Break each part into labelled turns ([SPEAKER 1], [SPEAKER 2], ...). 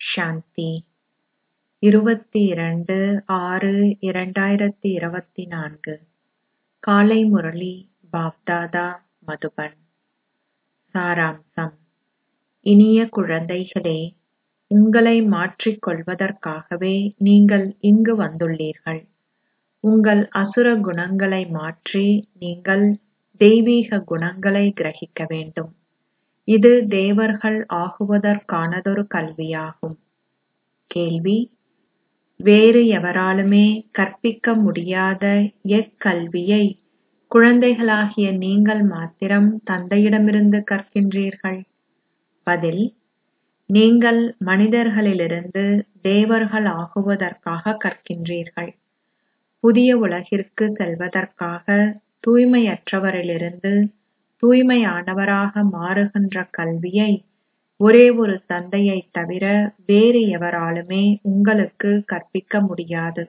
[SPEAKER 1] சாந்தி இருபத்தி இரண்டு ஆறு இரண்டாயிரத்தி இருபத்தி நான்கு காலை முரளி பாப்தாதா மதுபன் சாராம்சம் இனிய குழந்தைகளே உங்களை மாற்றிக் கொள்வதற்காகவே நீங்கள் இங்கு வந்துள்ளீர்கள் உங்கள் அசுர குணங்களை மாற்றி நீங்கள் தெய்வீக குணங்களை கிரகிக்க வேண்டும் இது தேவர்கள் ஆகுவதற்கானதொரு கல்வியாகும் கேள்வி வேறு எவராலுமே கற்பிக்க முடியாத எக்கல்வியை குழந்தைகளாகிய நீங்கள் மாத்திரம் தந்தையிடமிருந்து கற்கின்றீர்கள் பதில் நீங்கள் மனிதர்களிலிருந்து தேவர்கள் ஆகுவதற்காக கற்கின்றீர்கள் புதிய உலகிற்கு செல்வதற்காக தூய்மையற்றவரிலிருந்து தூய்மையானவராக மாறுகின்ற கல்வியை ஒரே ஒரு தந்தையைத் தவிர வேறு எவராலுமே உங்களுக்கு கற்பிக்க முடியாது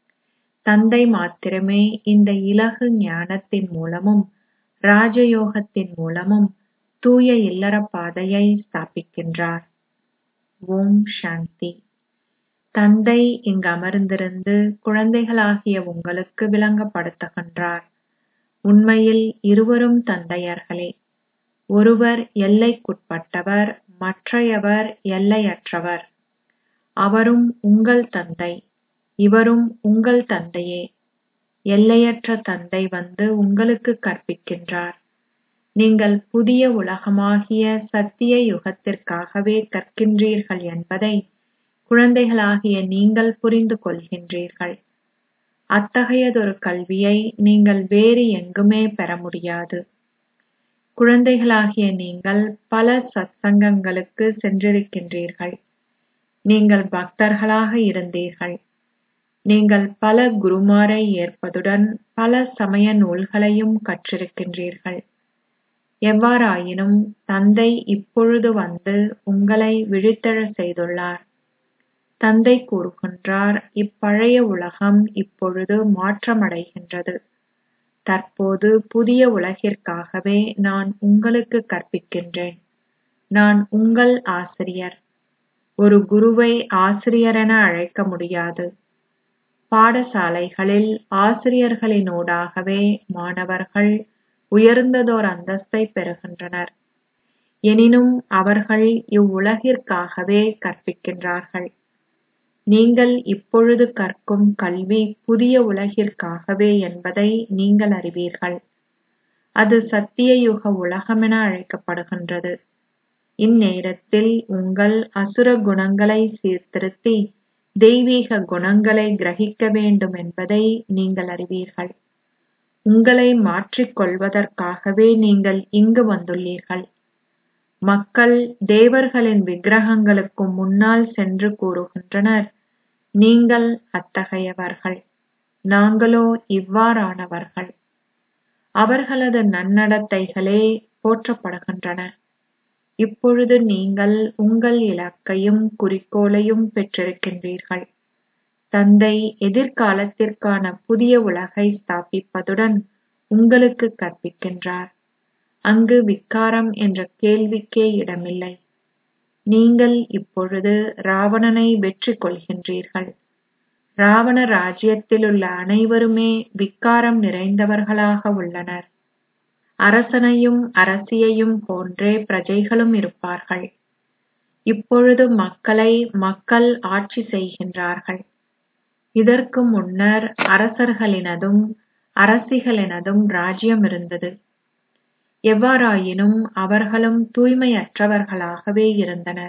[SPEAKER 1] தந்தை மாத்திரமே இந்த இலகு ஞானத்தின் மூலமும் ராஜயோகத்தின் மூலமும் தூய இல்லற பாதையை ஸ்தாபிக்கின்றார் ஓம் சாந்தி தந்தை இங்கு அமர்ந்திருந்து குழந்தைகளாகிய உங்களுக்கு விளங்கப்படுத்துகின்றார் உண்மையில் இருவரும் தந்தையர்களே ஒருவர் எல்லைக்குட்பட்டவர் மற்றையவர் எல்லையற்றவர் அவரும் உங்கள் தந்தை இவரும் உங்கள் தந்தையே எல்லையற்ற தந்தை வந்து உங்களுக்கு கற்பிக்கின்றார் நீங்கள் புதிய உலகமாகிய சத்திய யுகத்திற்காகவே கற்கின்றீர்கள் என்பதை குழந்தைகளாகிய நீங்கள் புரிந்து கொள்கின்றீர்கள் அத்தகையதொரு கல்வியை நீங்கள் வேறு எங்குமே பெற முடியாது குழந்தைகளாகிய நீங்கள் பல சத்சங்கங்களுக்கு சென்றிருக்கின்றீர்கள் நீங்கள் பக்தர்களாக இருந்தீர்கள் நீங்கள் பல குருமாரை ஏற்பதுடன் பல சமய நூல்களையும் கற்றிருக்கின்றீர்கள் எவ்வாறாயினும் தந்தை இப்பொழுது வந்து உங்களை விழித்தெழச் செய்துள்ளார் தந்தை கூறுகின்றார் இப்பழைய உலகம் இப்பொழுது மாற்றமடைகின்றது தற்போது புதிய உலகிற்காகவே நான் உங்களுக்கு கற்பிக்கின்றேன் நான் உங்கள் ஆசிரியர் ஒரு குருவை ஆசிரியரென அழைக்க முடியாது பாடசாலைகளில் ஆசிரியர்களினூடாகவே மாணவர்கள் உயர்ந்ததோர் அந்தஸ்தை பெறுகின்றனர் எனினும் அவர்கள் இவ்வுலகிற்காகவே கற்பிக்கின்றார்கள் நீங்கள் இப்பொழுது கற்கும் கல்வி புதிய உலகிற்காகவே என்பதை நீங்கள் அறிவீர்கள் அது சத்தியயுக உலகமென அழைக்கப்படுகின்றது இந்நேரத்தில் உங்கள் அசுர குணங்களை சீர்திருத்தி தெய்வீக குணங்களை கிரகிக்க வேண்டும் என்பதை நீங்கள் அறிவீர்கள் உங்களை மாற்றிக் கொள்வதற்காகவே நீங்கள் இங்கு வந்துள்ளீர்கள் மக்கள் தேவர்களின் விக்கிரகங்களுக்கு முன்னால் சென்று கூறுகின்றனர் நீங்கள் அத்தகையவர்கள் நாங்களோ இவ்வாறானவர்கள் அவர்களது நன்னடத்தைகளே போற்றப்படுகின்றன இப்பொழுது நீங்கள் உங்கள் இலக்கையும் குறிக்கோளையும் பெற்றிருக்கின்றீர்கள் தந்தை எதிர்காலத்திற்கான புதிய உலகை ஸ்தாபிப்பதுடன் உங்களுக்கு கற்பிக்கின்றார் அங்கு விக்காரம் என்ற கேள்விக்கே இடமில்லை நீங்கள் இப்பொழுது ராவணனை வெற்றி கொள்கின்றீர்கள் ராவண ராஜ்யத்திலுள்ள அனைவருமே விக்காரம் நிறைந்தவர்களாக உள்ளனர் அரசனையும் அரசியையும் போன்றே பிரஜைகளும் இருப்பார்கள் இப்பொழுது மக்களை மக்கள் ஆட்சி செய்கின்றார்கள் இதற்கு முன்னர் அரசர்களினதும் அரசிகளினதும் ராஜ்யம் இருந்தது எவ்வாறாயினும் அவர்களும் தூய்மையற்றவர்களாகவே இருந்தனர்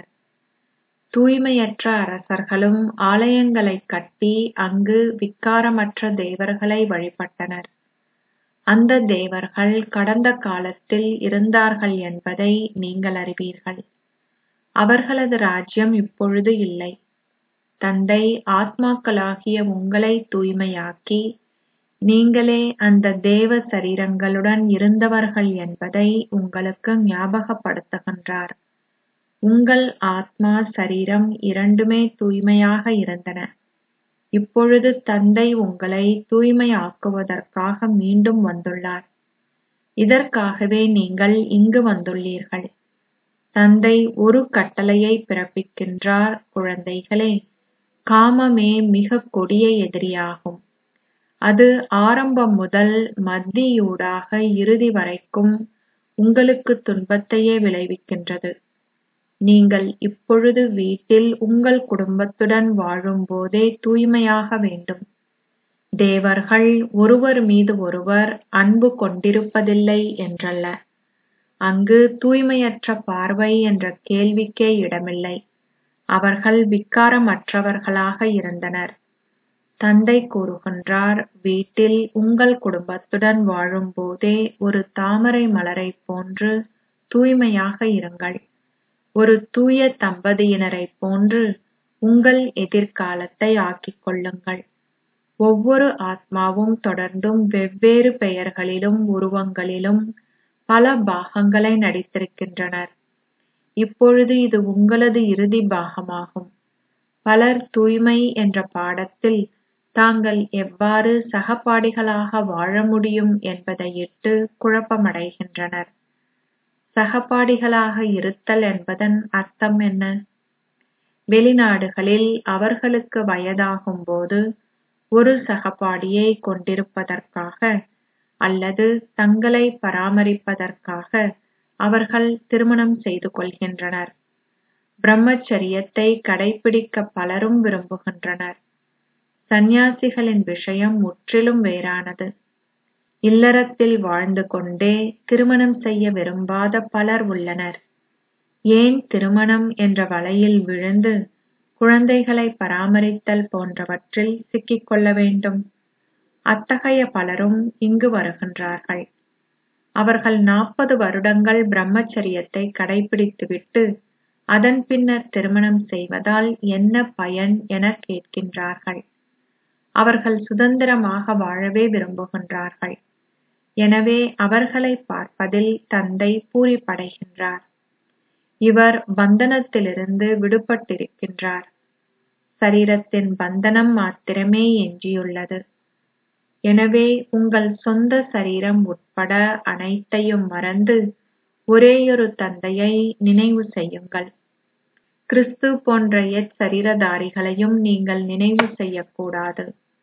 [SPEAKER 1] தூய்மையற்ற அரசர்களும் ஆலயங்களைக் கட்டி அங்கு விக்காரமற்ற தேவர்களை வழிபட்டனர் அந்த தேவர்கள் கடந்த காலத்தில் இருந்தார்கள் என்பதை நீங்கள் அறிவீர்கள் அவர்களது ராஜ்யம் இப்பொழுது இல்லை தந்தை ஆத்மாக்களாகிய உங்களை தூய்மையாக்கி நீங்களே அந்த தேவ சரீரங்களுடன் இருந்தவர்கள் என்பதை உங்களுக்கு ஞாபகப்படுத்துகின்றார் உங்கள் ஆத்மா சரீரம் இரண்டுமே தூய்மையாக இருந்தன இப்பொழுது தந்தை உங்களை தூய்மையாக்குவதற்காக மீண்டும் வந்துள்ளார் இதற்காகவே நீங்கள் இங்கு வந்துள்ளீர்கள் தந்தை ஒரு கட்டளையை பிறப்பிக்கின்றார் குழந்தைகளே காமமே மிக கொடிய எதிரியாகும் அது ஆரம்பம் முதல் மத்தியூடாக இறுதி வரைக்கும் உங்களுக்கு துன்பத்தையே விளைவிக்கின்றது நீங்கள் இப்பொழுது வீட்டில் உங்கள் குடும்பத்துடன் வாழும் போதே தூய்மையாக வேண்டும் தேவர்கள் ஒருவர் மீது ஒருவர் அன்பு கொண்டிருப்பதில்லை என்றல்ல அங்கு தூய்மையற்ற பார்வை என்ற கேள்விக்கே இடமில்லை அவர்கள் விக்காரமற்றவர்களாக இருந்தனர் தந்தை கூறுகின்றார் வீட்டில் உங்கள் குடும்பத்துடன் வாழும் போதே ஒரு தாமரை மலரைப் போன்று தூய்மையாக இருங்கள் ஒரு தூய தம்பதியினரைப் போன்று உங்கள் எதிர்காலத்தை ஆக்கிக் கொள்ளுங்கள் ஒவ்வொரு ஆத்மாவும் தொடர்ந்தும் வெவ்வேறு பெயர்களிலும் உருவங்களிலும் பல பாகங்களை நடித்திருக்கின்றனர் இப்பொழுது இது உங்களது இறுதி பாகமாகும் பலர் தூய்மை என்ற பாடத்தில் தாங்கள் எவ்வாறு சகபாடிகளாக வாழ முடியும் என்பதையிட்டு குழப்பமடைகின்றனர் சகபாடிகளாக இருத்தல் என்பதன் அர்த்தம் என்ன வெளிநாடுகளில் அவர்களுக்கு வயதாகும் போது ஒரு சகபாடியை கொண்டிருப்பதற்காக அல்லது தங்களை பராமரிப்பதற்காக அவர்கள் திருமணம் செய்து கொள்கின்றனர் பிரம்மச்சரியத்தை கடைபிடிக்க பலரும் விரும்புகின்றனர் சந்நியாசிகளின் விஷயம் முற்றிலும் வேறானது இல்லறத்தில் வாழ்ந்து கொண்டே திருமணம் செய்ய விரும்பாத பலர் உள்ளனர் ஏன் திருமணம் என்ற வலையில் விழுந்து குழந்தைகளை பராமரித்தல் போன்றவற்றில் சிக்கிக் கொள்ள வேண்டும் அத்தகைய பலரும் இங்கு வருகின்றார்கள் அவர்கள் நாற்பது வருடங்கள் பிரம்மச்சரியத்தை கடைபிடித்துவிட்டு அதன் பின்னர் திருமணம் செய்வதால் என்ன பயன் என கேட்கின்றார்கள் அவர்கள் சுதந்திரமாக வாழவே விரும்புகின்றார்கள் எனவே அவர்களை பார்ப்பதில் தந்தை பூரிப்படைகின்றார் இவர் பந்தனத்திலிருந்து விடுபட்டிருக்கின்றார் சரீரத்தின் பந்தனம் மாத்திரமே எஞ்சியுள்ளது எனவே உங்கள் சொந்த சரீரம் உட்பட அனைத்தையும் மறந்து ஒரேயொரு தந்தையை நினைவு செய்யுங்கள் கிறிஸ்து போன்ற எச்சரீரதாரிகளையும் நீங்கள் நினைவு செய்யக்கூடாது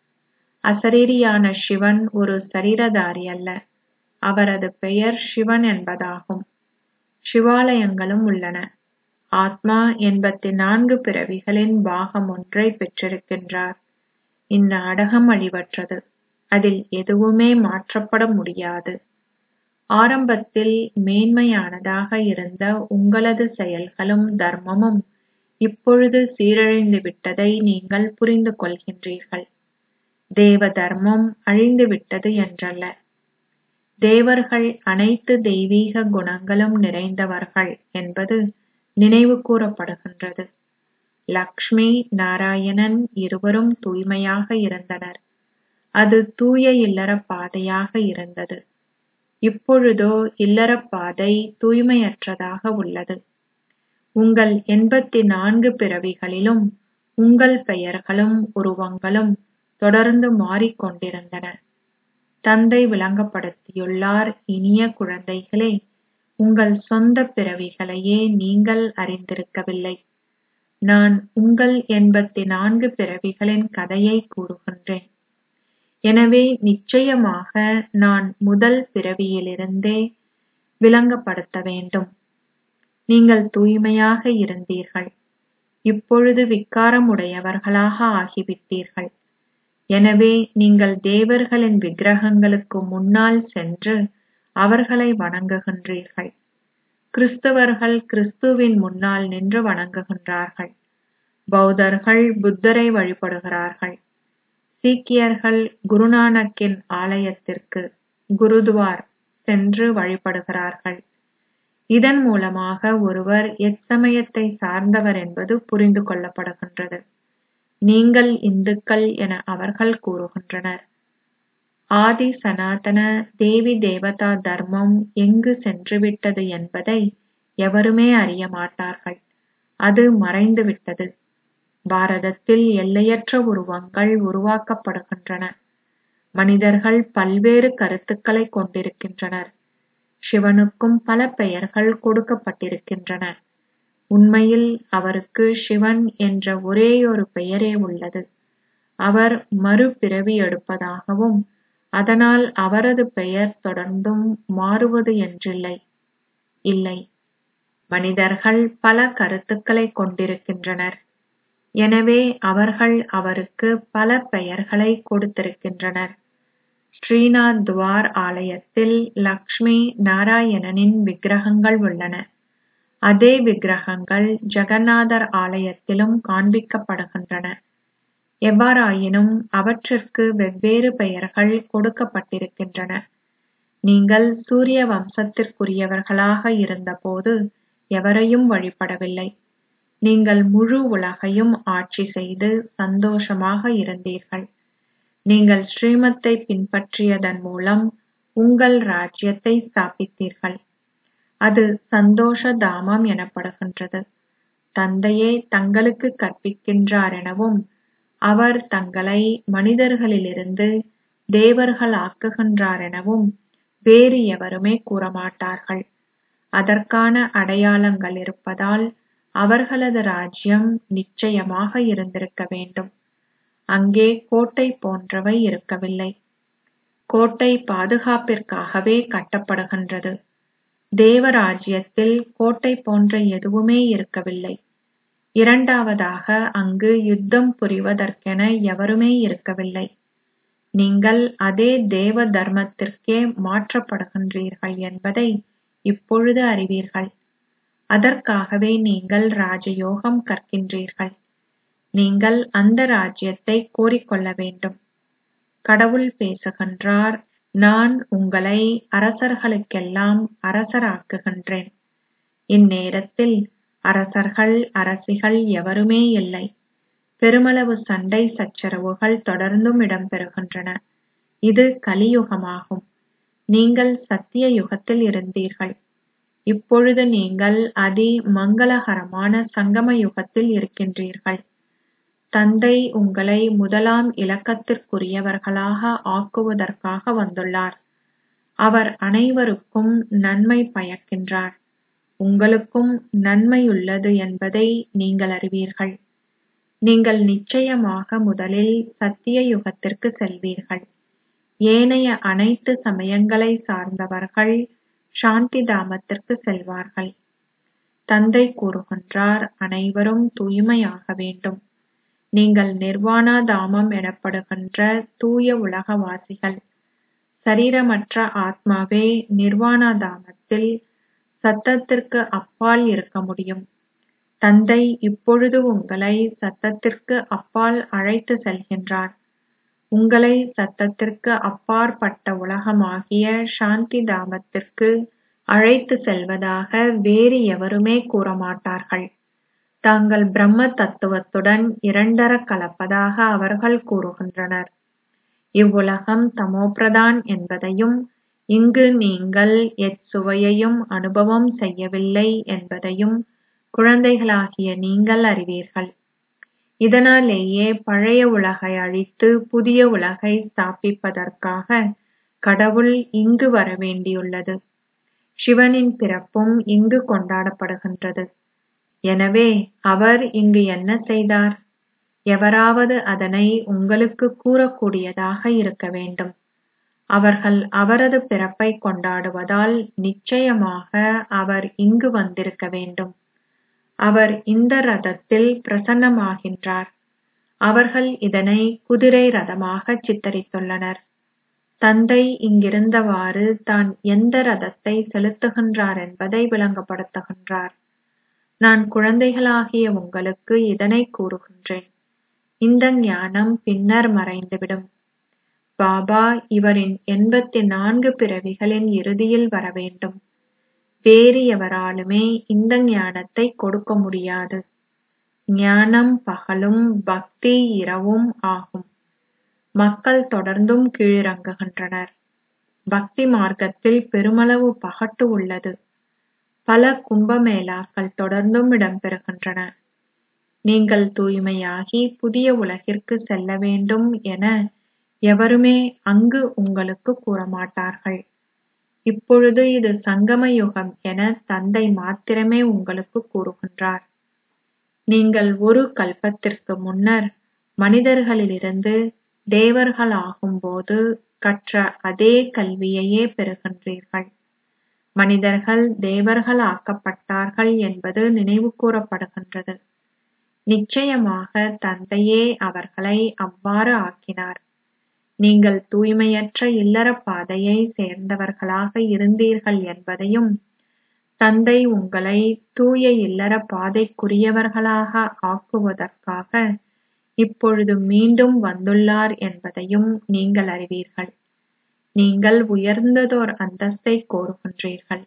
[SPEAKER 1] அசரீரியான சிவன் ஒரு சரீரதாரி அல்ல அவரது பெயர் சிவன் என்பதாகும் சிவாலயங்களும் உள்ளன ஆத்மா எண்பத்தி நான்கு பிறவிகளின் பாகம் ஒன்றை பெற்றிருக்கின்றார் இந்நாடகம் அழிவற்றது அதில் எதுவுமே மாற்றப்பட முடியாது ஆரம்பத்தில் மேன்மையானதாக இருந்த உங்களது செயல்களும் தர்மமும் இப்பொழுது சீரழிந்து விட்டதை நீங்கள் புரிந்து கொள்கின்றீர்கள் தேவ தர்மம் அழிந்துவிட்டது என்றல்ல தேவர்கள் அனைத்து தெய்வீக குணங்களும் நிறைந்தவர்கள் என்பது நினைவு கூறப்படுகின்றது லக்ஷ்மி நாராயணன் இருவரும் தூய்மையாக இருந்தனர் அது தூய இல்லற பாதையாக இருந்தது இப்பொழுதோ இல்லற பாதை தூய்மையற்றதாக உள்ளது உங்கள் எண்பத்தி நான்கு பிறவிகளிலும் உங்கள் பெயர்களும் உருவங்களும் தொடர்ந்து மாறிக்கொண்டிருந்தன தந்தை விளங்கப்படுத்தியுள்ளார் இனிய குழந்தைகளே உங்கள் சொந்த பிறவிகளையே நீங்கள் அறிந்திருக்கவில்லை நான் உங்கள் எண்பத்தி நான்கு பிறவிகளின் கதையை கூறுகின்றேன் எனவே நிச்சயமாக நான் முதல் பிறவியிலிருந்தே விளங்கப்படுத்த வேண்டும் நீங்கள் தூய்மையாக இருந்தீர்கள் இப்பொழுது விக்காரம் உடையவர்களாக ஆகிவிட்டீர்கள் எனவே நீங்கள் தேவர்களின் விக்கிரகங்களுக்கு முன்னால் சென்று அவர்களை வணங்குகின்றீர்கள் கிறிஸ்தவர்கள் கிறிஸ்துவின் முன்னால் நின்று வணங்குகின்றார்கள் பௌத்தர்கள் புத்தரை வழிபடுகிறார்கள் சீக்கியர்கள் குருநானக்கின் ஆலயத்திற்கு குருதுவார் சென்று வழிபடுகிறார்கள் இதன் மூலமாக ஒருவர் எச்சமயத்தை சார்ந்தவர் என்பது புரிந்து கொள்ளப்படுகின்றது நீங்கள் இந்துக்கள் என அவர்கள் கூறுகின்றனர் ஆதி சனாதன தேவி தேவதா தர்மம் எங்கு சென்றுவிட்டது என்பதை எவருமே அறிய மாட்டார்கள் அது மறைந்துவிட்டது பாரதத்தில் எல்லையற்ற உருவங்கள் உருவாக்கப்படுகின்றன மனிதர்கள் பல்வேறு கருத்துக்களை கொண்டிருக்கின்றனர் சிவனுக்கும் பல பெயர்கள் கொடுக்கப்பட்டிருக்கின்றன உண்மையில் அவருக்கு சிவன் என்ற ஒரேயொரு பெயரே உள்ளது அவர் மறுபிறவி எடுப்பதாகவும் அதனால் அவரது பெயர் தொடர்ந்தும் மாறுவது என்றில்லை இல்லை மனிதர்கள் பல கருத்துக்களைக் கொண்டிருக்கின்றனர் எனவே அவர்கள் அவருக்கு பல பெயர்களை கொடுத்திருக்கின்றனர் ஸ்ரீநாத் துவார் ஆலயத்தில் லக்ஷ்மி நாராயணனின் விக்கிரகங்கள் உள்ளன அதே விக்கிரகங்கள் ஜெகநாதர் ஆலயத்திலும் காண்பிக்கப்படுகின்றன எவ்வாறாயினும் அவற்றிற்கு வெவ்வேறு பெயர்கள் கொடுக்கப்பட்டிருக்கின்றன நீங்கள் சூரிய வம்சத்திற்குரியவர்களாக இருந்தபோது எவரையும் வழிபடவில்லை நீங்கள் முழு உலகையும் ஆட்சி செய்து சந்தோஷமாக இருந்தீர்கள் நீங்கள் ஸ்ரீமத்தை பின்பற்றியதன் மூலம் உங்கள் ராஜ்யத்தை ஸ்தாபித்தீர்கள் அது சந்தோஷ தாமம் எனப்படுகின்றது தந்தையே தங்களுக்கு கற்பிக்கின்றார் எனவும் அவர் தங்களை மனிதர்களிலிருந்து தேவர்களாக்குகின்றார் எனவும் வேறு எவருமே கூறமாட்டார்கள் அதற்கான அடையாளங்கள் இருப்பதால் அவர்களது ராஜ்யம் நிச்சயமாக இருந்திருக்க வேண்டும் அங்கே கோட்டை போன்றவை இருக்கவில்லை கோட்டை பாதுகாப்பிற்காகவே கட்டப்படுகின்றது தேவராஜ்யத்தில் கோட்டை போன்ற எதுவுமே இருக்கவில்லை இரண்டாவதாக அங்கு யுத்தம் புரிவதற்கென எவருமே இருக்கவில்லை நீங்கள் அதே தேவ தர்மத்திற்கே மாற்றப்படுகின்றீர்கள் என்பதை இப்பொழுது அறிவீர்கள் அதற்காகவே நீங்கள் ராஜயோகம் கற்கின்றீர்கள் நீங்கள் அந்த ராஜ்யத்தை கோரிக்கொள்ள வேண்டும் கடவுள் பேசுகின்றார் நான் உங்களை அரசர்களுக்கெல்லாம் அரசராக்குகின்றேன் இந்நேரத்தில் அரசர்கள் அரசிகள் எவருமே இல்லை பெருமளவு சண்டை சச்சரவுகள் தொடர்ந்தும் இடம்பெறுகின்றன இது கலியுகமாகும் நீங்கள் சத்திய யுகத்தில் இருந்தீர்கள் இப்பொழுது நீங்கள் அதி மங்களகரமான சங்கம யுகத்தில் இருக்கின்றீர்கள் தந்தை உங்களை முதலாம் இலக்கத்திற்குரியவர்களாக ஆக்குவதற்காக வந்துள்ளார் அவர் அனைவருக்கும் நன்மை பயக்கின்றார் உங்களுக்கும் நன்மையுள்ளது என்பதை நீங்கள் அறிவீர்கள் நீங்கள் நிச்சயமாக முதலில் சத்திய யுகத்திற்கு செல்வீர்கள் ஏனைய அனைத்து சமயங்களை சார்ந்தவர்கள் சாந்தி தாமத்திற்கு செல்வார்கள் தந்தை கூறுகின்றார் அனைவரும் தூய்மையாக வேண்டும் நீங்கள் நிர்வாணா தாமம் எனப்படுகின்ற தூய உலகவாசிகள் சரீரமற்ற ஆத்மாவே நிர்வாணா தாமத்தில் சத்தத்திற்கு அப்பால் இருக்க முடியும் தந்தை இப்பொழுது உங்களை சத்தத்திற்கு அப்பால் அழைத்து செல்கின்றார் உங்களை சத்தத்திற்கு அப்பாற்பட்ட உலகமாகிய சாந்தி தாமத்திற்கு அழைத்து செல்வதாக வேறு எவருமே கூறமாட்டார்கள் தாங்கள் பிரம்ம தத்துவத்துடன் இரண்டர கலப்பதாக அவர்கள் கூறுகின்றனர் இவ்வுலகம் தமோபிரதான் என்பதையும் இங்கு நீங்கள் எச்சுவையையும் அனுபவம் செய்யவில்லை என்பதையும் குழந்தைகளாகிய நீங்கள் அறிவீர்கள் இதனாலேயே பழைய உலகை அழித்து புதிய உலகை ஸ்தாபிப்பதற்காக கடவுள் இங்கு வர வேண்டியுள்ளது சிவனின் பிறப்பும் இங்கு கொண்டாடப்படுகின்றது எனவே அவர் இங்கு என்ன செய்தார் எவராவது அதனை உங்களுக்கு கூறக்கூடியதாக இருக்க வேண்டும் அவர்கள் அவரது பிறப்பை கொண்டாடுவதால் நிச்சயமாக அவர் இங்கு வந்திருக்க வேண்டும் அவர் இந்த ரதத்தில் பிரசன்னமாகின்றார் அவர்கள் இதனை குதிரை ரதமாக சித்தரித்துள்ளனர் தந்தை இங்கிருந்தவாறு தான் எந்த ரதத்தை செலுத்துகின்றார் என்பதை விளங்கப்படுத்துகின்றார் நான் குழந்தைகளாகிய உங்களுக்கு இதனை கூறுகின்றேன் இந்த ஞானம் பின்னர் மறைந்துவிடும் பாபா இவரின் எண்பத்தி நான்கு பிறவிகளின் இறுதியில் வரவேண்டும் வேறு எவராலுமே இந்த ஞானத்தை கொடுக்க முடியாது ஞானம் பகலும் பக்தி இரவும் ஆகும் மக்கள் தொடர்ந்தும் கீழிறங்குகின்றனர் பக்தி மார்க்கத்தில் பெருமளவு பகட்டு உள்ளது பல கும்பமேளாக்கள் தொடர்ந்தும் இடம்பெறுகின்றன நீங்கள் தூய்மையாகி புதிய உலகிற்கு செல்ல வேண்டும் என எவருமே அங்கு உங்களுக்கு கூறமாட்டார்கள் இப்பொழுது இது சங்கம யுகம் என தந்தை மாத்திரமே உங்களுக்கு கூறுகின்றார் நீங்கள் ஒரு கல்பத்திற்கு முன்னர் மனிதர்களிலிருந்து தேவர்களாகும்போது கற்ற அதே கல்வியையே பெறுகின்றீர்கள் மனிதர்கள் தேவர்கள் ஆக்கப்பட்டார்கள் என்பது நினைவு கூறப்படுகின்றது நிச்சயமாக தந்தையே அவர்களை அவ்வாறு ஆக்கினார் நீங்கள் தூய்மையற்ற இல்லற பாதையை சேர்ந்தவர்களாக இருந்தீர்கள் என்பதையும் தந்தை உங்களை தூய இல்லற பாதைக்குரியவர்களாக ஆக்குவதற்காக இப்பொழுது மீண்டும் வந்துள்ளார் என்பதையும் நீங்கள் அறிவீர்கள் நீங்கள் உயர்ந்ததோர் அந்தஸ்தை கோருகின்றீர்கள்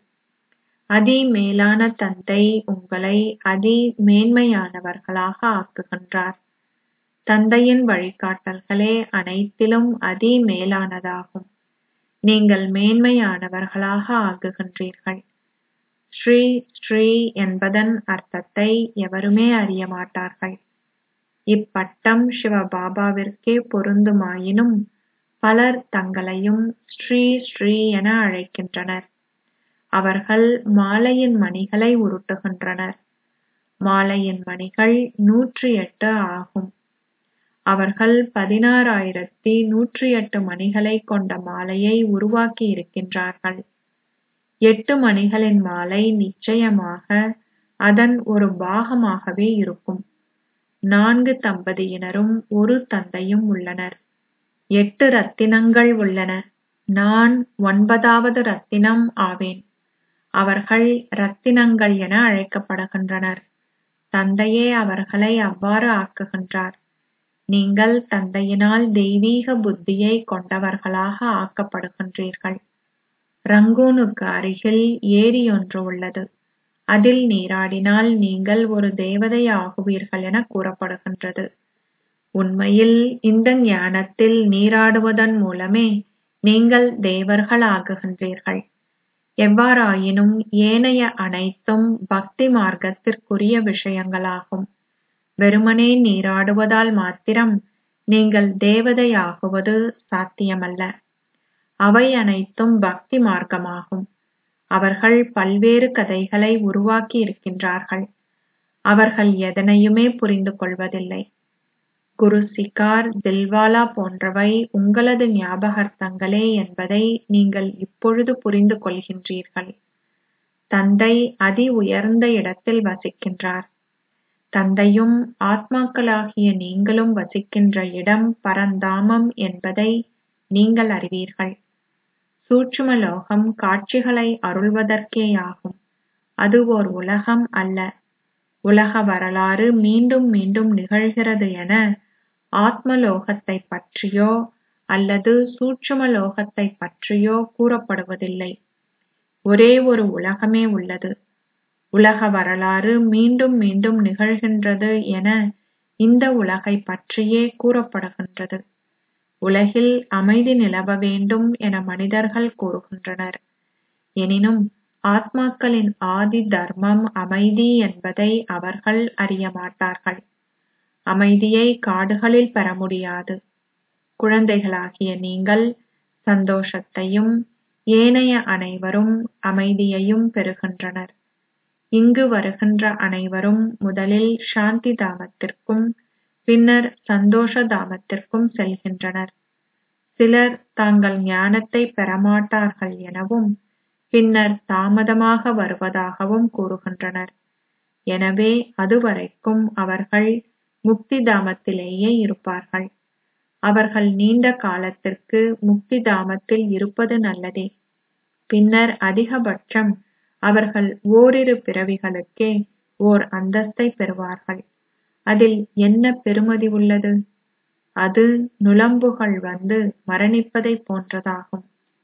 [SPEAKER 1] அதி மேலான தந்தை உங்களை அதி மேன்மையானவர்களாக ஆக்குகின்றார் தந்தையின் வழிகாட்டல்களே அனைத்திலும் அதி மேலானதாகும் நீங்கள் மேன்மையானவர்களாக ஆகுகின்றீர்கள் ஸ்ரீ ஸ்ரீ என்பதன் அர்த்தத்தை எவருமே அறிய மாட்டார்கள் இப்பட்டம் சிவபாபாவிற்கே பொருந்துமாயினும் பலர் தங்களையும் ஸ்ரீ ஸ்ரீ என அழைக்கின்றனர் அவர்கள் மாலையின் மணிகளை உருட்டுகின்றனர் மாலையின் மணிகள் நூற்றி எட்டு ஆகும் அவர்கள் பதினாறாயிரத்தி நூற்றி எட்டு மணிகளை கொண்ட மாலையை உருவாக்கி இருக்கின்றார்கள் எட்டு மணிகளின் மாலை நிச்சயமாக அதன் ஒரு பாகமாகவே இருக்கும் நான்கு தம்பதியினரும் ஒரு தந்தையும் உள்ளனர் எட்டு ரத்தினங்கள் உள்ளன நான் ஒன்பதாவது ரத்தினம் ஆவேன் அவர்கள் ரத்தினங்கள் என அழைக்கப்படுகின்றனர் தந்தையே அவர்களை அவ்வாறு ஆக்குகின்றார் நீங்கள் தந்தையினால் தெய்வீக புத்தியை கொண்டவர்களாக ஆக்கப்படுகின்றீர்கள் ரங்கூனுக்கு அருகில் ஏரி ஒன்று உள்ளது அதில் நீராடினால் நீங்கள் ஒரு தேவதை ஆகுவீர்கள் என கூறப்படுகின்றது உண்மையில் இந்த ஞானத்தில் நீராடுவதன் மூலமே நீங்கள் தேவர்கள் ஆகுகின்றீர்கள் எவ்வாறாயினும் ஏனைய அனைத்தும் பக்தி மார்க்கத்திற்குரிய விஷயங்களாகும் வெறுமனே நீராடுவதால் மாத்திரம் நீங்கள் தேவதையாகுவது சாத்தியமல்ல அவை அனைத்தும் பக்தி மார்க்கமாகும் அவர்கள் பல்வேறு கதைகளை உருவாக்கி இருக்கின்றார்கள் அவர்கள் எதனையுமே புரிந்து கொள்வதில்லை குரு சிகார் தில்வாலா போன்றவை உங்களது ஞாபகார்த்தங்களே என்பதை நீங்கள் இப்பொழுது புரிந்து கொள்கின்றீர்கள் தந்தை அதி உயர்ந்த இடத்தில் வசிக்கின்றார் தந்தையும் ஆத்மாக்களாகிய நீங்களும் வசிக்கின்ற இடம் பரந்தாமம் என்பதை நீங்கள் அறிவீர்கள் சூட்சும லோகம் காட்சிகளை அருள்வதற்கேயாகும் அது ஓர் உலகம் அல்ல உலக வரலாறு மீண்டும் மீண்டும் நிகழ்கிறது என ஆத்மலோகத்தை பற்றியோ அல்லது சூட்சும லோகத்தை பற்றியோ கூறப்படுவதில்லை ஒரே ஒரு உலகமே உள்ளது உலக வரலாறு மீண்டும் மீண்டும் நிகழ்கின்றது என இந்த உலகை பற்றியே கூறப்படுகின்றது உலகில் அமைதி நிலவ வேண்டும் என மனிதர்கள் கூறுகின்றனர் எனினும் ஆத்மாக்களின் ஆதி தர்மம் அமைதி என்பதை அவர்கள் அறிய மாட்டார்கள் அமைதியை காடுகளில் பெற முடியாது குழந்தைகளாகிய நீங்கள் சந்தோஷத்தையும் ஏனைய அனைவரும் அமைதியையும் பெறுகின்றனர் இங்கு வருகின்ற அனைவரும் முதலில் சாந்தி தாமத்திற்கும் பின்னர் சந்தோஷ தாமத்திற்கும் செல்கின்றனர் சிலர் தாங்கள் ஞானத்தை பெறமாட்டார்கள் எனவும் பின்னர் தாமதமாக வருவதாகவும் கூறுகின்றனர் எனவே அதுவரைக்கும் அவர்கள் முக்தி தாமத்திலேயே இருப்பார்கள் அவர்கள் நீண்ட காலத்திற்கு முக்தி தாமத்தில் இருப்பது நல்லதே பின்னர் அதிகபட்சம் அவர்கள் ஓரிரு பிறவிகளுக்கே ஓர் அந்தஸ்தை பெறுவார்கள் அதில் என்ன பெறுமதி உள்ளது அது நுளம்புகள் வந்து மரணிப்பதைப் போன்றதாகும்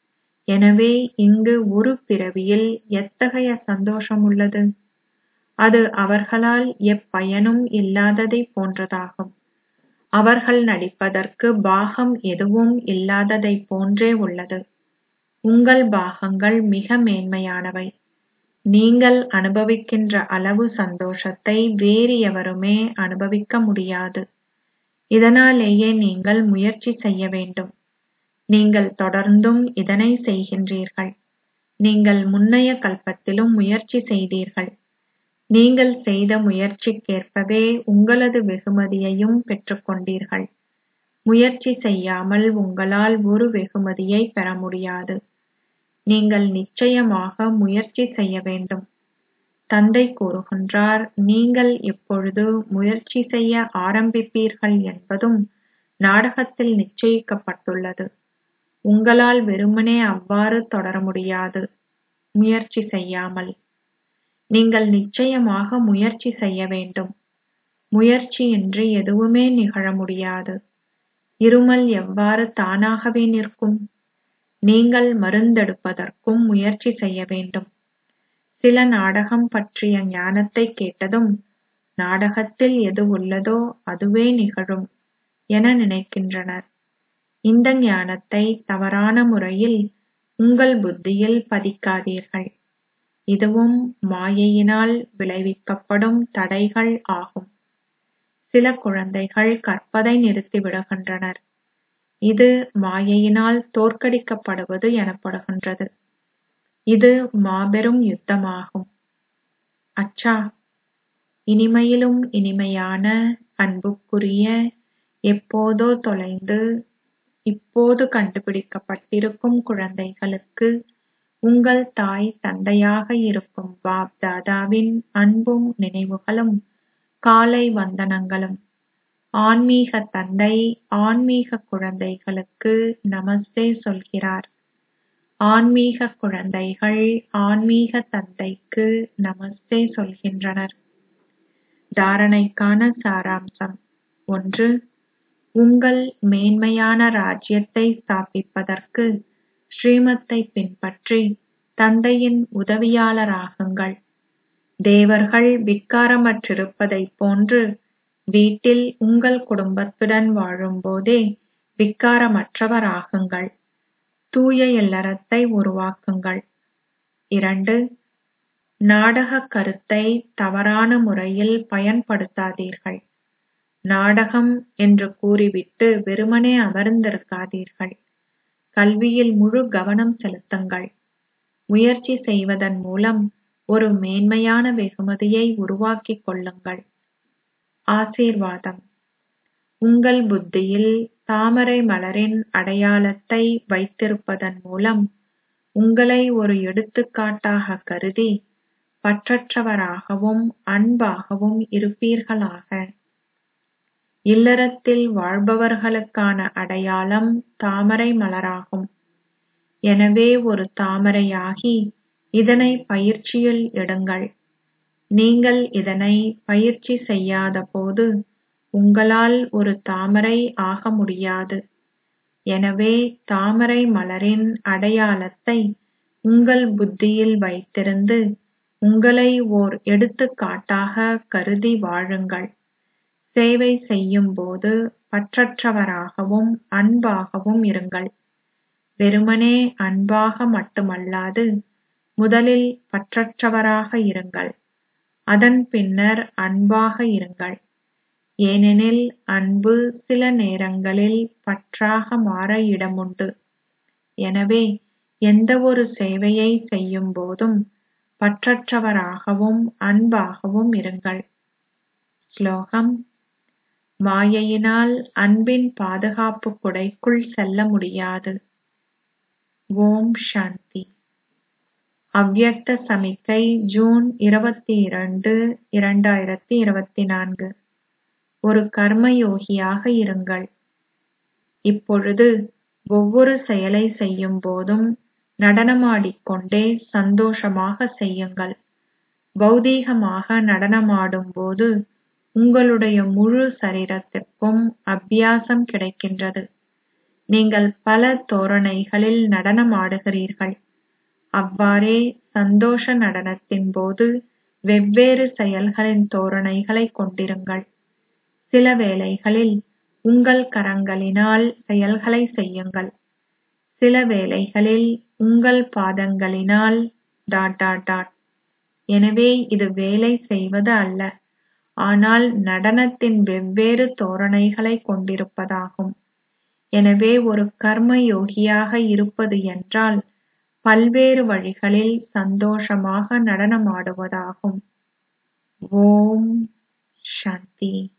[SPEAKER 1] எனவே இங்கு ஒரு பிறவியில் எத்தகைய சந்தோஷம் உள்ளது அது அவர்களால் எப்பயனும் இல்லாததைப் போன்றதாகும் அவர்கள் நடிப்பதற்கு பாகம் எதுவும் இல்லாததைப் போன்றே உள்ளது உங்கள் பாகங்கள் மிக மேன்மையானவை நீங்கள் அனுபவிக்கின்ற அளவு சந்தோஷத்தை வேறு எவருமே அனுபவிக்க முடியாது இதனாலேயே நீங்கள் முயற்சி செய்ய வேண்டும் நீங்கள் தொடர்ந்தும் இதனை செய்கின்றீர்கள் நீங்கள் முன்னைய கல்பத்திலும் முயற்சி செய்தீர்கள் நீங்கள் செய்த முயற்சிக்கேற்பவே உங்களது வெகுமதியையும் பெற்றுக் கொண்டீர்கள் முயற்சி செய்யாமல் உங்களால் ஒரு வெகுமதியை பெற முடியாது நீங்கள் நிச்சயமாக முயற்சி செய்ய வேண்டும் தந்தை கூறுகின்றார் நீங்கள் எப்பொழுது முயற்சி செய்ய ஆரம்பிப்பீர்கள் என்பதும் நாடகத்தில் நிச்சயிக்கப்பட்டுள்ளது உங்களால் வெறுமனே அவ்வாறு தொடர முடியாது முயற்சி செய்யாமல் நீங்கள் நிச்சயமாக முயற்சி செய்ய வேண்டும் முயற்சியின்றி எதுவுமே நிகழ முடியாது இருமல் எவ்வாறு தானாகவே நிற்கும் நீங்கள் மருந்தெடுப்பதற்கும் முயற்சி செய்ய வேண்டும் சில நாடகம் பற்றிய ஞானத்தை கேட்டதும் நாடகத்தில் எது உள்ளதோ அதுவே நிகழும் என நினைக்கின்றனர் இந்த ஞானத்தை தவறான முறையில் உங்கள் புத்தியில் பதிக்காதீர்கள் இதுவும் மாயையினால் விளைவிக்கப்படும் தடைகள் ஆகும் சில குழந்தைகள் கற்பதை நிறுத்திவிடுகின்றனர் இது மாயையினால் தோற்கடிக்கப்படுவது எனப்படுகின்றது இது மாபெரும் யுத்தமாகும் அச்சா இனிமையிலும் இனிமையான அன்புக்குரிய எப்போதோ தொலைந்து இப்போது கண்டுபிடிக்கப்பட்டிருக்கும் குழந்தைகளுக்கு உங்கள் தாய் தந்தையாக இருக்கும் பாப் தாதாவின் அன்பும் நினைவுகளும் காலை வந்தனங்களும் ஆன்மீக தந்தை ஆன்மீக குழந்தைகளுக்கு நமஸ்தே சொல்கிறார் ஆன்மீக குழந்தைகள் ஆன்மீக தந்தைக்கு நமஸ்தே சொல்கின்றனர் தாரணைக்கான சாராம்சம் ஒன்று உங்கள் மேன்மையான ராஜ்யத்தை ஸ்தாபிப்பதற்கு ஸ்ரீமத்தை பின்பற்றி தந்தையின் உதவியாளராகுங்கள் தேவர்கள் விக்காரமற்றிருப்பதைப் போன்று வீட்டில் உங்கள் குடும்பத்துடன் வாழும்போதே விக்காரமற்றவராகுங்கள் தூய இல்லறத்தை உருவாக்குங்கள் இரண்டு நாடக கருத்தை தவறான முறையில் பயன்படுத்தாதீர்கள் நாடகம் என்று கூறிவிட்டு வெறுமனே அமர்ந்திருக்காதீர்கள் கல்வியில் முழு கவனம் செலுத்துங்கள் முயற்சி செய்வதன் மூலம் ஒரு மேன்மையான வெகுமதியை உருவாக்கிக் கொள்ளுங்கள் ஆசீர்வாதம் உங்கள் புத்தியில் தாமரை மலரின் அடையாளத்தை வைத்திருப்பதன் மூலம் உங்களை ஒரு எடுத்துக்காட்டாக கருதி பற்றற்றவராகவும் அன்பாகவும் இருப்பீர்களாக இல்லறத்தில் வாழ்பவர்களுக்கான அடையாளம் தாமரை மலராகும் எனவே ஒரு தாமரையாகி இதனை பயிற்சியில் இடுங்கள் நீங்கள் இதனை பயிற்சி செய்யாத போது உங்களால் ஒரு தாமரை ஆக முடியாது எனவே தாமரை மலரின் அடையாளத்தை உங்கள் புத்தியில் வைத்திருந்து உங்களை ஓர் எடுத்துக்காட்டாக கருதி வாழுங்கள் சேவை செய்யும்போது பற்றற்றவராகவும் அன்பாகவும் இருங்கள் வெறுமனே அன்பாக மட்டுமல்லாது முதலில் பற்றற்றவராக இருங்கள் அதன் பின்னர் அன்பாக இருங்கள் ஏனெனில் அன்பு சில நேரங்களில் பற்றாக மாற இடமுண்டு எனவே எந்தவொரு சேவையை செய்யும் போதும் பற்றற்றவராகவும் அன்பாகவும் இருங்கள் ஸ்லோகம் மாயையினால் அன்பின் பாதுகாப்பு குடைக்குள் செல்ல முடியாது ஓம் சாந்தி அவ்யக்த சமிக்கை ஜூன் இருபத்தி இரண்டு இரண்டாயிரத்தி இருபத்தி நான்கு ஒரு கர்மயோகியாக இருங்கள் இப்பொழுது ஒவ்வொரு செயலை செய்யும் போதும் நடனமாடிக்கொண்டே சந்தோஷமாக செய்யுங்கள் பௌதீகமாக நடனமாடும்போது உங்களுடைய முழு சரீரத்திற்கும் அபியாசம் கிடைக்கின்றது நீங்கள் பல தோரணைகளில் நடனமாடுகிறீர்கள் அவ்வாறே சந்தோஷ நடனத்தின் போது வெவ்வேறு செயல்களின் தோரணைகளைக் கொண்டிருங்கள் சில வேளைகளில் உங்கள் கரங்களினால் செயல்களை செய்யுங்கள் சில வேளைகளில் உங்கள் பாதங்களினால் டாட் டாட் டாட் எனவே இது வேலை செய்வது அல்ல ஆனால் நடனத்தின் வெவ்வேறு தோரணைகளைக் கொண்டிருப்பதாகும் எனவே ஒரு கர்ம யோகியாக இருப்பது என்றால் பல்வேறு வழிகளில் சந்தோஷமாக நடனமாடுவதாகும் ஓம் சாந்தி